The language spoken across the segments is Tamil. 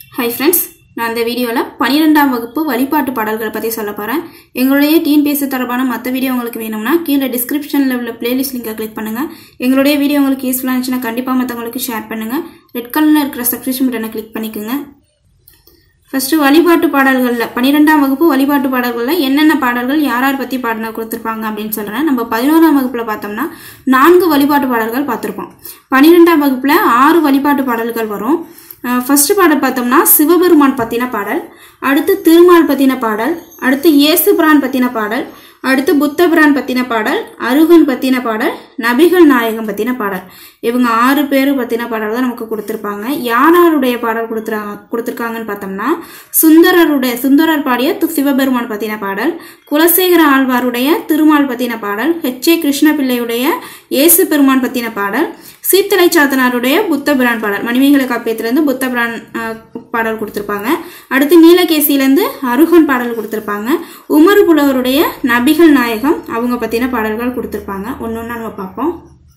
ஹாய் ஃப்ரெண்ட்ஸ் நான் இந்த வீடியோவில் பன்னிரெண்டாம் வகுப்பு வழிபாட்டு பாடல்களை பற்றி சொல்ல போகிறேன் எங்களுடைய டிஎன்பிஎஸ்சி தொடர்பான மற்ற வீடியோ உங்களுக்கு வேணும்னா கீழே டிஸ்கிரிப்ஷனில் உள்ள பிளேலிஸ்ட் லிங்கை கிளிக் பண்ணுங்கள் எங்களுடைய வீடியோ உங்களுக்கு யூஸ்ஃபுல்லாக இருந்துச்சுன்னா கண்டிப்பாக மற்றவங்களுக்கு ஷேர் பண்ணுங்கள் ரெட் கலரில் இருக்கிற சப்ஸ்கிரிப்ஷன் பட்டனை கிளிக் பண்ணிக்கோங்க ஃபர்ஸ்ட் வழிபாட்டு பாடல்களில் பன்னிரெண்டாம் வகுப்பு வழிபாட்டு பாடல்களில் என்னென்ன பாடல்கள் யார் யார் பற்றி பாடின கொடுத்துருப்பாங்க அப்படின்னு சொல்கிறேன் நம்ம பதினோராம் வகுப்பில் பார்த்தோம்னா நான்கு வழிபாட்டு பாடல்கள் பார்த்துருப்போம் பன்னிரெண்டாம் வகுப்பில் ஆறு வழிபாட்டு பாடல்கள் வரும் ஃபர்ஸ்ட் பாடல் பார்த்தோம்னா சிவபெருமான் பற்றின பாடல் அடுத்து திருமால் பற்றின பாடல் அடுத்து இயேசு பிரான் பற்றின பாடல் அடுத்து புத்தபிரான் பற்றின பாடல் அருகன் பற்றின பாடல் நபிகள் நாயகம் பற்றின பாடல் இவங்க ஆறு பேர் பற்றின பாடல் தான் நமக்கு கொடுத்துருப்பாங்க யாராருடைய பாடல் கொடுத்துருக்காங்க கொடுத்துருக்காங்கன்னு பார்த்தோம்னா சுந்தரருடைய சுந்தரர் பாடிய து- சிவபெருமான் பற்றின பாடல் குலசேகர ஆழ்வாருடைய திருமால் பற்றின பாடல் ஹெச் ஏ கிருஷ்ணபிள்ளையுடைய இயேசு பெருமான் பற்றின பாடல் சீத்தலை சாத்தனாருடைய புத்தபிரான் பாடல் மணிமேகலை காப்பியத்திலேருந்து புத்தபிரான் அஹ், பாடல் கொடுத்துருப்பாங்க அடுத்து நீலகேசியிலேருந்து அருகன் பாடல் கொடுத்துருப்பாங்க உமர் புலவருடைய நபிகள் நாயகம் அவங்க பற்றின பாடல்கள் கொடுத்துருப்பாங்க ஒன்று ஒன்றா நம்ம பார்ப்போம்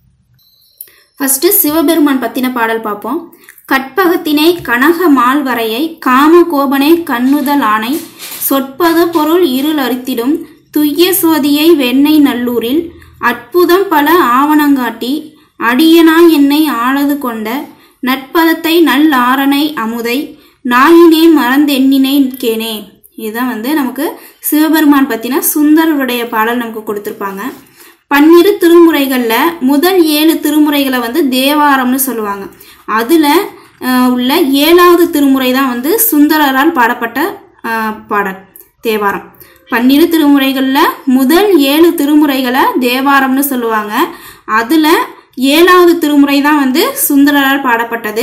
ஃபஸ்ட்டு சிவபெருமான் பற்றின பாடல் பார்ப்போம் கற்பகத்தினை கனக மால்வரையை காம கோபனை கண்ணுதல் ஆணை சொற்பத பொருள் இருள் அரித்திடும் துய்ய சோதியை வெண்ணெய் நல்லூரில் அற்புதம் பல ஆவணங்காட்டி அடியனா என்னை ஆளது கொண்ட நட்பதத்தை நல் ஆரணை அமுதை நாயினே மறந்தெண்ணினை கேனே இதுதான் வந்து நமக்கு சிவபெருமான் பற்றின சுந்தரருடைய பாடல் நமக்கு கொடுத்துருப்பாங்க பன்னிரு திருமுறைகளில் முதல் ஏழு திருமுறைகளை வந்து தேவாரம்னு சொல்லுவாங்க அதில் உள்ள ஏழாவது திருமுறை தான் வந்து சுந்தரரால் பாடப்பட்ட அஹ், பாடல் தேவாரம் பன்னிரு திருமுறைகளில் முதல் ஏழு திருமுறைகளை தேவாரம்னு சொல்லுவாங்க அதில் ஏழாவது திருமுறை தான் வந்து சுந்தரரால் பாடப்பட்டது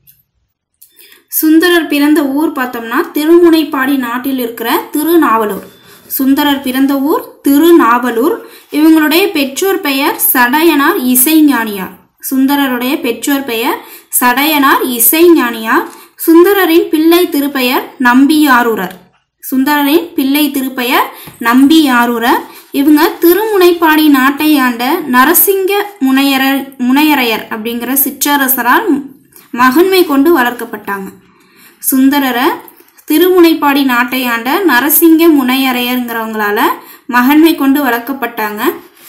சுந்தரர் பிறந்த ஊர் பார்த்தோம்னா திருமுனைப்பாடி நாட்டில் இருக்கிற திருநாவலூர் சுந்தரர் பிறந்த ஊர் திருநாவலூர் இவங்களுடைய பெற்றோர் பெயர் சடையனார் இசைஞானியார் சுந்தரருடைய பெற்றோர் பெயர் சடையனார் இசைஞானியார் சுந்தரரின் பிள்ளை திருப்பெயர் நம்பியாரூரர் சுந்தரரின் பிள்ளை திருப்பெயர் நம்பியாரூரர் இவங்க திருமுனைப்பாடி நாட்டை ஆண்ட நரசிங்க முனையரர் முனையரையர் அப்படிங்கிற சிற்றரசரால் மகன்மை கொண்டு வளர்க்கப்பட்டாங்க சுந்தரரை திருமுனைப்பாடி நாட்டை ஆண்ட நரசிங்க முனையரையருங்கிறவங்களால மகன்மை கொண்டு வளர்க்கப்பட்டாங்க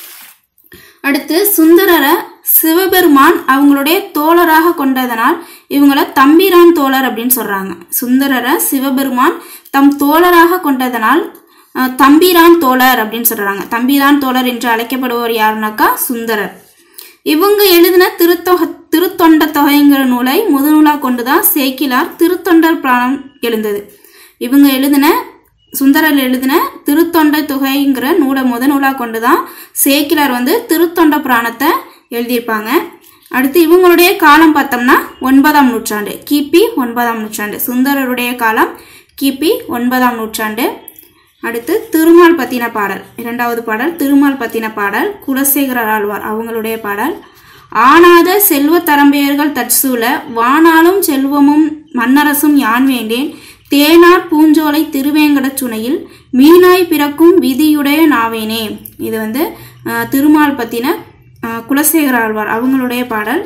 அடுத்து சுந்தரரை சிவபெருமான் அவங்களுடைய தோழராக கொண்டதனால் இவங்கள தம்பிரான் தோழர் அப்படின்னு சொல்றாங்க சுந்தரரை சிவபெருமான் தம் தோழராக கொண்டதனால் அஹ், தம்பிரான் தோழர் அப்படின்னு சொல்றாங்க தம்பிரான் தோழர் என்று அழைக்கப்படுபவர் யாருனாக்கா சுந்தரர் இவங்க எழுதின திருத்தொக திருத்தொண்ட தொகைங்கிற நூலை முதுநூலாக கொண்டுதான் சேக்கிலார் திருத்தொண்டர் பிராணம் எழுந்தது இவங்க எழுதின சுந்தரர் எழுதின திருத்தொண்ட தொகைங்கிற நூலை முத நூலாக கொண்டு தான் சேக்கிலார் வந்து திருத்தொண்ட புராணத்தை எழுதியிருப்பாங்க அடுத்து இவங்களுடைய காலம் பார்த்தோம்னா ஒன்பதாம் நூற்றாண்டு கிபி ஒன்பதாம் நூற்றாண்டு சுந்தரருடைய காலம் கிபி ஒன்பதாம் நூற்றாண்டு அடுத்து திருமால் பத்தின பாடல் இரண்டாவது பாடல் திருமால் பத்தின பாடல் குலசேகரர் ஆழ்வார் அவங்களுடைய பாடல் ஆனாத செல்வ தரம்பெயர்கள் தற்சூழ வானாலும் செல்வமும் மன்னரசும் யான் வேண்டேன் தேனார் பூஞ்சோலை திருவேங்கடச் சுனையில் மீனாய் பிறக்கும் விதியுடைய நாவேனே இது வந்து அஹ், திருமால் பத்தின அஹ், குலசேகர ஆழ்வார் அவங்களுடைய பாடல்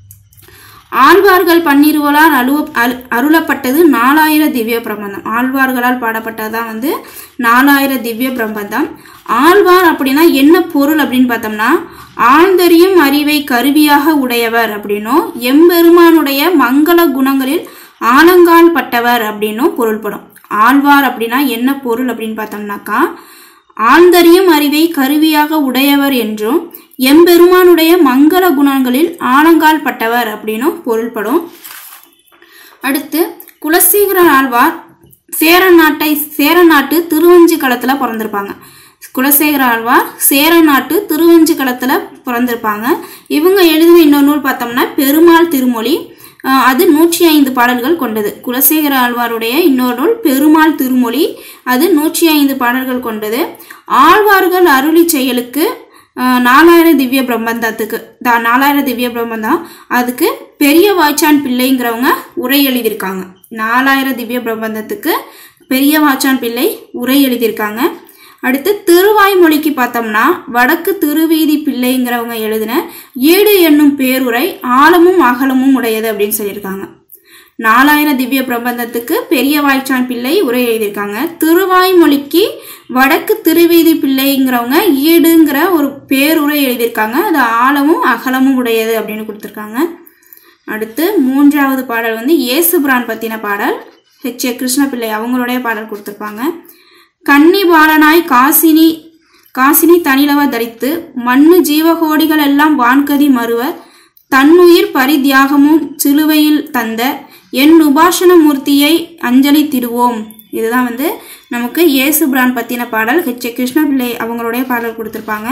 ஆழ்வார்கள் பன்னிருவலால் அழுவ அரு- அருளப்பட்டது நாலாயிர திவ்ய பிரபந்தம் ஆழ்வார்களால் பாடப்பட்டதான் வந்து நாலாயிர திவ்ய பிரபந்தம் ஆழ்வார் அப்படின்னா என்ன பொருள் அப்படின்னு பார்த்தோம்னா ஆழ்ந்தறியும் அறிவை கருவியாக உடையவர் அப்படின்னும் எம்பெருமானுடைய மங்கள குணங்களில் ஆலங்கால் பட்டவர் அப்படின்னும் பொருள்படும் ஆழ்வார் அப்படின்னா என்ன பொருள் அப்படின்னு பார்த்தோம்னாக்கா ஆழ்ந்தறியும் அறிவை கருவியாக உடையவர் என்றும் எம்பெருமானுடைய மங்கள குணங்களில் ஆலங்கால் பட்டவர் அப்படின்னும் பொருள்படும் அடுத்து குலசேகர ஆழ்வார் சேர நாட்டை சேர நாட்டு திருவஞ்சி களத்தில் பிறந்திருப்பாங்க குலசேகர ஆழ்வார் சேர நாட்டு திருவஞ்சி களத்தில் பிறந்திருப்பாங்க இவங்க எழுதின இன்னொரு நூல் பார்த்தோம்னா பெருமாள் திருமொழி அஹ், அது நூற்றி ஐந்து பாடல்கள் கொண்டது குலசேகர ஆழ்வாருடைய இன்னொரு நூல் பெருமாள் திருமொழி அது நூற்றி ஐந்து பாடல்கள் கொண்டது ஆழ்வார்கள் அருளி செயலுக்கு அஹ், நாலாயிரம் திவ்ய பிரபந்தத்துக்கு தா நாலாயிரம் திவ்ய பிரபந்தம் அதுக்கு பெரிய வாய்ச்சான் பிள்ளைங்கிறவங்க உரை எழுதியிருக்காங்க நாலாயிரம் திவ்ய பிரபந்தத்துக்கு பெரிய வாய்ச்சான் பிள்ளை உரை எழுதியிருக்காங்க அடுத்து திருவாய்மொழிக்கு பார்த்தோம்னா வடக்கு திருவீதி பிள்ளைங்கிறவங்க எழுதின ஈடு என்னும் பேருரை ஆழமும் அகலமும் உடையது அப்படின்னு சொல்லியிருக்காங்க நாலாயிரம் திவ்ய பிரபந்தத்துக்கு பெரிய வாய்ச்சான் பிள்ளை உரை எழுதியிருக்காங்க திருவாய்மொழிக்கு வடக்கு திருவீதி பிள்ளைங்கிறவங்க ஈடுங்கிற ஒரு பேருரை எழுதியிருக்காங்க அது ஆழமும் அகலமும் உடையது அப்படின்னு கொடுத்துருக்காங்க அடுத்து மூன்றாவது பாடல் வந்து இயேசுபிரான் பற்றின பாடல் ஹெச் ஏ கிருஷ்ணபிள்ளை அவங்களுடைய பாடல் கொடுத்துருப்பாங்க கன்னி பாலனாய் காசினி காசினி தனிலவ தரித்து மண்ணு ஜீவகோடிகள் எல்லாம் வான்கதி மறுவ தன்னுயிர் பரித்தியாகமும் சிலுவையில் தந்த என் உபாசன மூர்த்தியை அஞ்சலி திடுவோம் இதுதான் வந்து நமக்கு இயேசுபிரான் பற்றின பாடல் ஹெச் ஏ கிருஷ்ணபிள்ளை அவங்களுடைய பாடல் கொடுத்துருப்பாங்க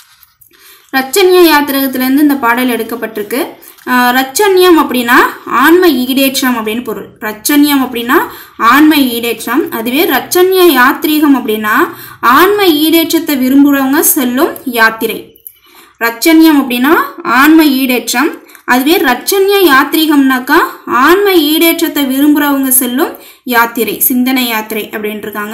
ரச்சன்ய யாத்திரகத்திலேருந்து இந்த பாடல் எடுக்கப்பட்டிருக்கு ஆஹ் ரச்சன்யம் அப்படின்னா ஆன்ம ஈடேற்றம் அப்படின்னு பொருள் ரச்சன்யம் அப்படின்னா ஆன்ம ஈடேற்றம் அதுவே ரச்சன்ய யாத்ரீகம் அப்படின்னா ஆன்ம ஈடேற்றத்தை விரும்புகிறவங்க செல்லும் யாத்திரை ரச்சன்யம் அப்படின்னா ஆன்ம ஈடேற்றம் அதுவே ரச்சன்ய யாத்ரீகம்னாக்கா ஆன்ம ஈடேற்றத்தை விரும்புகிறவங்க செல்லும் யாத்திரை சிந்தனை யாத்திரை அப்படின்னு இருக்காங்க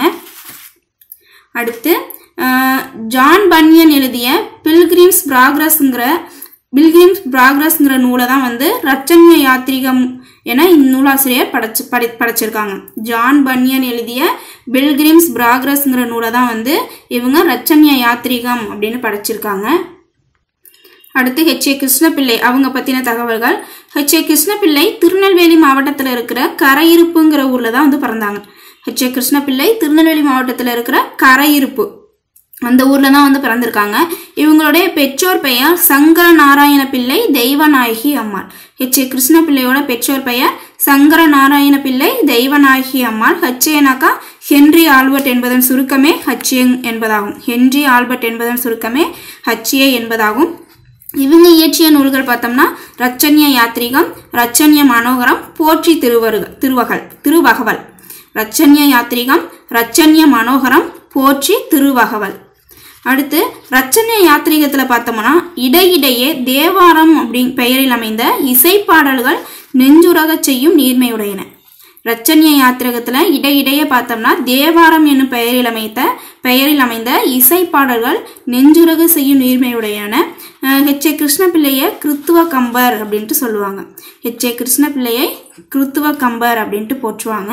அடுத்து அஹ், ஜான் பன்யன் எழுதிய பில்கிரிம்ஸ் ப்ராக்ரஸ்ங்கிற பில்கிரிம்ஸ் ப்ராக்ரஸ்ங்கிற நூலை தான் வந்து ரச்சன்ய யாத்ரீகம் என இந்நூலாசிரியர் படைச்சு படை படைச்சிருக்காங்க ஜான் பன்யன் எழுதிய பில்கிரிம்ஸ் ப்ராக்ரஸ்ங்கிற நூலை தான் வந்து இவங்க ரச்சன்ய யாத்ரீகம் அப்படின்னு படைச்சிருக்காங்க அடுத்து ஹெச் ஏ கிருஷ்ணபிள்ளை அவங்க பற்றின தகவல்கள் ஹெச் ஏ கிருஷ்ணபிள்ளை திருநெல்வேலி மாவட்டத்தில் இருக்கிற கரையிருப்புங்கிற ஊரில் தான் வந்து பிறந்தாங்க ஹெச் ஏ கிருஷ்ணபிள்ளை திருநெல்வேலி மாவட்டத்தில் இருக்கிற கரையிருப்பு அந்த ஊரில் தான் வந்து பிறந்திருக்காங்க இவங்களுடைய பெற்றோர் பெயர் சங்கர நாராயண பிள்ளை தெய்வநாயகி அம்மாள் ஹெச் ஏ கிருஷ்ணபிள்ளையோட பெற்றோர் பெயர் சங்கர நாராயண பிள்ளை தெய்வநாயகி அம்மாள் ஹெச்ஏனாக்கா ஹென்றி ஆல்பர்ட் என்பதன் சுருக்கமே ஹச்ஏங் என்பதாகும் ஹென்றி ஆல்பர்ட் என்பதன் சுருக்கமே ஹச்ஏ என்பதாகும் இவங்க இயற்றிய நூல்கள் பார்த்தோம்னா ரச்சன்ய யாத்ரீகம் ரச்சன்ய மனோகரம் போற்றி திருவருக திருவகல் திருவகவல் ரச்சன்ய யாத்ரீகம் ரச்சன்ய மனோகரம் போற்றி திருவகவல் அடுத்து ரச்சன்ய யாத்ரீகத்தில் பார்த்தோம்னா இடையிடையே தேவாரம் அப்படிங் பெயரில் அமைந்த இசைப்பாடல்கள் நெஞ்சுரகச் செய்யும் நீர்மையுடையன ரச்சன்ய யாத்திரகத்தில் இடையிடையே பார்த்தோம்னா தேவாரம் என்னும் பெயரில் அமைத்த பெயரில் அமைந்த இசைப்பாடல்கள் நெஞ்சுரகு செய்யும் நீர்மையுடையன அஹ் ஹெச் ஏ கிருஷ்ணபிள்ளையை கிறித்துவ கம்பர் அப்படின்ட்டு சொல்லுவாங்க ஹெச் ஏ கிருஷ்ணபிள்ளையை கிறித்துவ கம்பர் அப்படின்ட்டு போற்றுவாங்க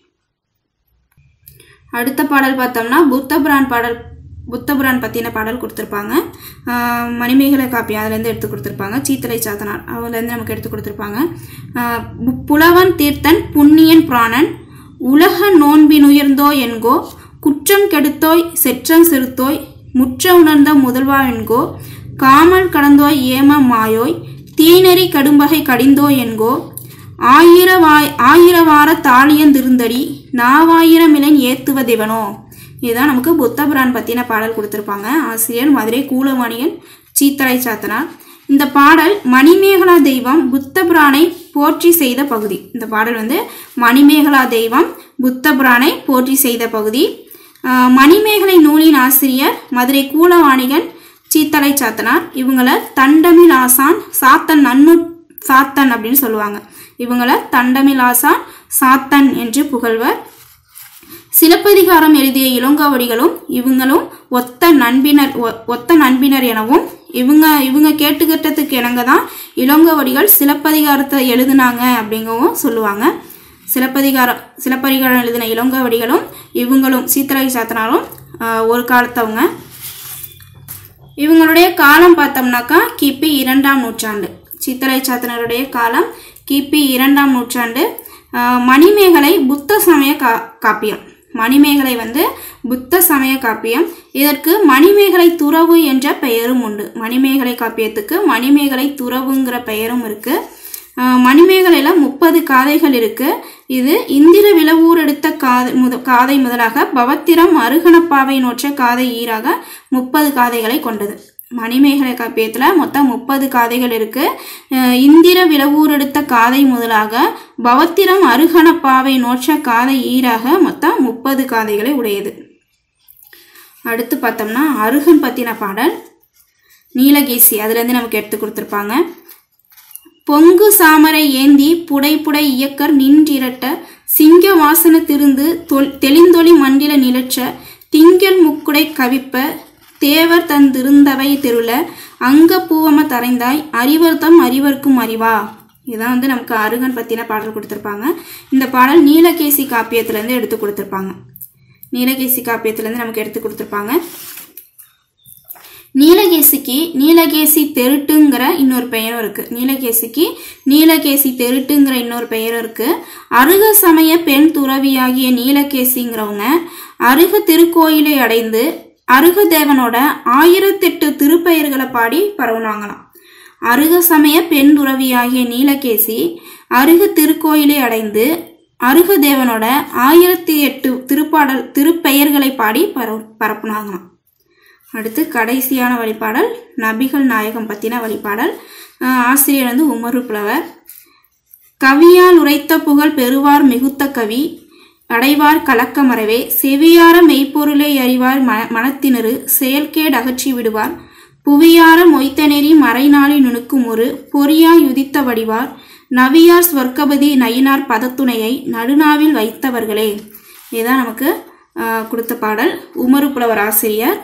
அடுத்த பாடல் பார்த்தோம்னா புத்தபுரான் பாடல் புத்தபுரான் பற்றின பாடல் கொடுத்துருப்பாங்க ஆஹ் மணிமேகலை காப்பி அதுலேருந்து எடுத்து கொடுத்துருப்பாங்க சீத்தலை சாத்தனார் அவர்லேருந்து நமக்கு எடுத்து கொடுத்துருப்பாங்க ஆஹ் பு- புலவன் தீர்த்தன் புண்ணியன் பிராணன் உலக நோன்பினுயர்ந்தோ என்கோ குற்றம் கெடுத்தோய் செற்றம் சிறுத்தோய் முற்ற உணர்ந்த முதல்வா என்கோ காமல் கடந்தோய் ஏம மாயோய் தீநெறி கடும்பகை கடிந்தோ என்கோ ஆயிரவாய் ஆயிரவார தாளியன் திருந்தடி நாவாயிரமிலன் ஏத்துவதெவனோ இதுதான் நமக்கு புத்தபுரான் பற்றின பாடல் கொடுத்துருப்பாங்க ஆசிரியர் மதுரை கூலவாணியன் சீத்தலை சாத்தனார் இந்த பாடல் மணிமேகலா தெய்வம் புத்தபுரானை போற்றி செய்த பகுதி இந்த பாடல் வந்து மணிமேகலா தெய்வம் புத்தபுரானை போற்றி செய்த பகுதி ஆஹ் மணிமேகலை நூலின் ஆசிரியர் மதுரை கூலவாணிகன் சீத்தலை சாத்தனார் இவங்களை தண்டமிழ் ஆசான் சாத்தன் நன்னு சாத்தன் அப்படின்னு சொல்லுவாங்க இவங்களை தண்டமிழ் ஆசான் சாத்தன் என்று புகழ்வர் சிலப்பதிகாரம் எழுதிய இளங்கோவடிகளும் இவங்களும் ஒத்த நண்பினர் ஒ- ஒத்த நண்பினர் எனவும் இவங்க இவங்க கேட்டுக்கிட்டதுக்கு இணங்க தான் இளங்கோவடிகள் சிலப்பதிகாரத்தை எழுதுனாங்க அப்படிங்கவும் சொல்லுவாங்க சிலப்பதிகாரம் சிலப்பதிகாரம் எழுதின இளங்கோவடிகளும் இவங்களும் சீத்தலை சாத்தனாரும் ஆஹ், ஒரு காலத்தவங்க இவங்களுடைய காலம் பார்த்தோம்னாக்கா கிபி இரண்டாம் நூற்றாண்டு சித்தலை சாத்தனருடைய காலம் கிபி இரண்டாம் நூற்றாண்டு ஆஹ் மணிமேகலை புத்த சமய கா காப்பியம் மணிமேகலை வந்து புத்த சமய காப்பியம் இதற்கு மணிமேகலை துறவு என்ற பெயரும் உண்டு மணிமேகலை காப்பியத்துக்கு மணிமேகலை துறவுங்கிற பெயரும் இருக்கு ஆஹ் மணிமேகலையில முப்பது காதைகள் இருக்கு இது இந்திர விளவூர் எடுத்த காதை முத காதை முதலாக பவத்திரம் அருகணப்பாவை நோற்ற காதை ஈராக முப்பது காதைகளை கொண்டது மணிமேகலை காப்பியத்தில் மொத்தம் முப்பது காதைகள் இருக்கு அஹ் இந்திர விளவூர் எடுத்த காதை முதலாக பவத்திரம் அருகணப்பாவை நோற்ற காதை ஈராக மொத்தம் முப்பது காதைகளை உடையது அடுத்து பார்த்தோம்னா அருகன் பற்றின பாடல் நீலகேசி அதுலேருந்து நமக்கு எடுத்து கொடுத்துருப்பாங்க பொங்கு சாமரை ஏந்தி புடை புடை இயக்கர் நின்றிரட்ட சிங்க வாசன திருந்து தொல் தெளிந்தொளி மண்டில நிலற்ற திங்கள் முக்குடை கவிப்ப தேவர் தந்திருந்தவை தெருள அங்க பூவம தரைந்தாய் அறிவர் தம் அறிவர்க்கும் அறிவா இதுதான் வந்து நமக்கு அருகன் பற்றின பாடல் கொடுத்துருப்பாங்க இந்த பாடல் நீலகேசி காப்பியத்திலேருந்து எடுத்து கொடுத்துருப்பாங்க நீலகேசி காப்பியத்திலேருந்து நமக்கு எடுத்து கொடுத்துருப்பாங்க நீலகேசிக்கு நீலகேசி தெருட்டுங்கிற இன்னொரு பெயரும் இருக்கு நீலகேசிக்கு நீலகேசி தெருட்டுங்கிற இன்னொரு பெயரும் இருக்கு அருக சமய பெண் துறவியாகிய நீலகேசிங்கிறவங்க அருக திருக்கோயிலை அடைந்து அருக தேவனோட ஆயிரத்தெட்டு திருப்பெயர்களை பாடி பரவுனாங்களாம் அருக சமய பெண் துறவியாகிய நீலகேசி அருக திருக்கோயிலை அடைந்து அருக தேவனோட ஆயிரத்தி எட்டு திருப்பாடல் திருப்பெயர்களை பாடி பரவு பரப்புனாங்களாம் அடுத்து கடைசியான வழிபாடல் நபிகள் நாயகம் பற்றின வழிபாடல் அஹ் ஆசிரியர் வந்து உமரு புலவர் கவியால் உரைத்த புகழ் பெறுவார் மிகுத்த கவி அடைவார் கலக்கமறவே செவியார மெய்ப்பொருளை அறிவார் ம மனத்தினரு செயல்கேடு அகற்றி விடுவார் புவியார மொய்த்தநெறி மறைநாளி நுணுக்கும் ஒரு பொறியாய் உதித்த வடிவார் நவியார் ஸ்வர்க்கபதி நயினார் பதத்துணையை நடுநாவில் வைத்தவர்களே இதுதான் நமக்கு அஹ், கொடுத்த பாடல் உமரு புலவர் ஆசிரியர்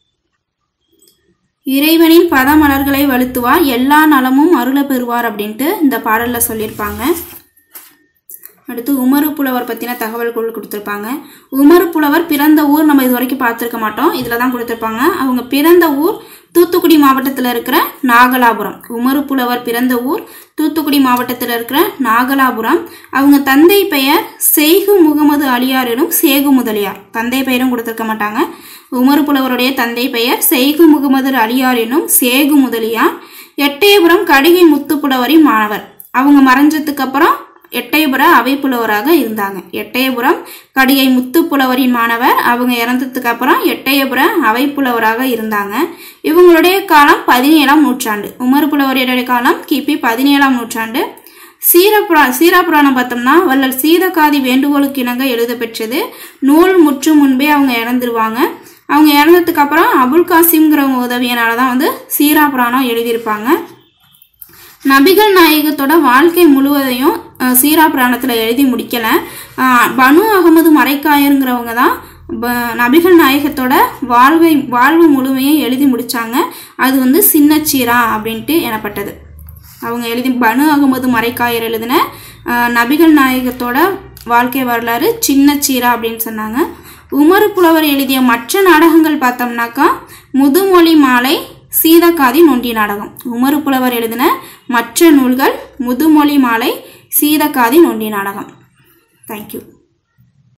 இறைவனின் பதமலர்களை வலுத்துவார் எல்லா நலமும் அருள பெறுவார் அப்படின்ட்டு இந்த பாடலில் சொல்லியிருப்பாங்க அடுத்து உமரு புலவர் பற்றின தகவல்கள் கொடுத்துருப்பாங்க உமரு புலவர் பிறந்த ஊர் நம்ம இது வரைக்கும் பார்த்துருக்க மாட்டோம் இதில் தான் கொடுத்துருப்பாங்க அவங்க பிறந்த ஊர் தூத்துக்குடி மாவட்டத்தில் இருக்கிற நாகலாபுரம் உமரு புலவர் பிறந்த ஊர் தூத்துக்குடி மாவட்டத்தில் இருக்கிற நாகலாபுரம் அவங்க தந்தை பெயர் செய்கு முகமது அலியார் எனும் சேகு முதலியார் தந்தை பெயரும் கொடுத்துருக்க மாட்டாங்க உமரு புலவருடைய தந்தை பெயர் செய்கு முகமது அலியார் எனும் சேகு முதலியார் எட்டயபுரம் கடிகை முத்துப்புலவரின் மாணவர் அவங்க மறைஞ்சதுக்கு அப்புறம் எட்டயபுர அவைப்புலவராக இருந்தாங்க எட்டயபுரம் கடிகை முத்துப்புலவரின் மாணவர் அவங்க இறந்ததுக்கு அப்புறம் எட்டயபுர அவைப்புலவராக இருந்தாங்க இவங்களுடைய காலம் பதினேழாம் நூற்றாண்டு உமர் புலவருடைய காலம் கிபி பதினேழாம் நூற்றாண்டு சீரப்புரா சீராபுராணம் பார்த்தோம்னா வள்ளல் சீதகாதி வேண்டுகோளுக்கு இணங்க எழுத பெற்றது நூல் முற்றும் முன்பே அவங்க இறந்துருவாங்க அவங்க இறந்ததுக்கு அப்புறம் அபுல் காசிம்ங்கிறவங்க உதவியனால தான் வந்து சீராபுராணம் எழுதியிருப்பாங்க நபிகள் நாயகத்தோட வாழ்க்கை முழுவதையும் அஹ், சீரா புராணத்தில் எழுதி முடிக்கல அஹ், பனு அகமது மரைக்காயருங்கிறவங்க தான் ப- நபிகள் நாயகத்தோட வாழ்வை வாழ்வு முழுமையும் எழுதி முடிச்சாங்க அது வந்து சின்னச்சீரா அப்படின்ட்டு எனப்பட்டது அவங்க எழுதி பனு அகமது மரைக்காயர் எழுதின அஹ், நபிகள் நாயகத்தோட வாழ்க்கை வரலாறு சின்னச்சீரா அப்படின்னு சொன்னாங்க உமரு புலவர் எழுதிய மற்ற நாடகங்கள் பார்த்தோம்னாக்கா முதுமொழி மாலை சீதக்காதி நொண்டி நாடகம் உமரு புலவர் எழுதின மற்ற நூல்கள் முதுமொழி மாலை சீதக்காதி நொண்டி நாடகம் தேங்க்யூ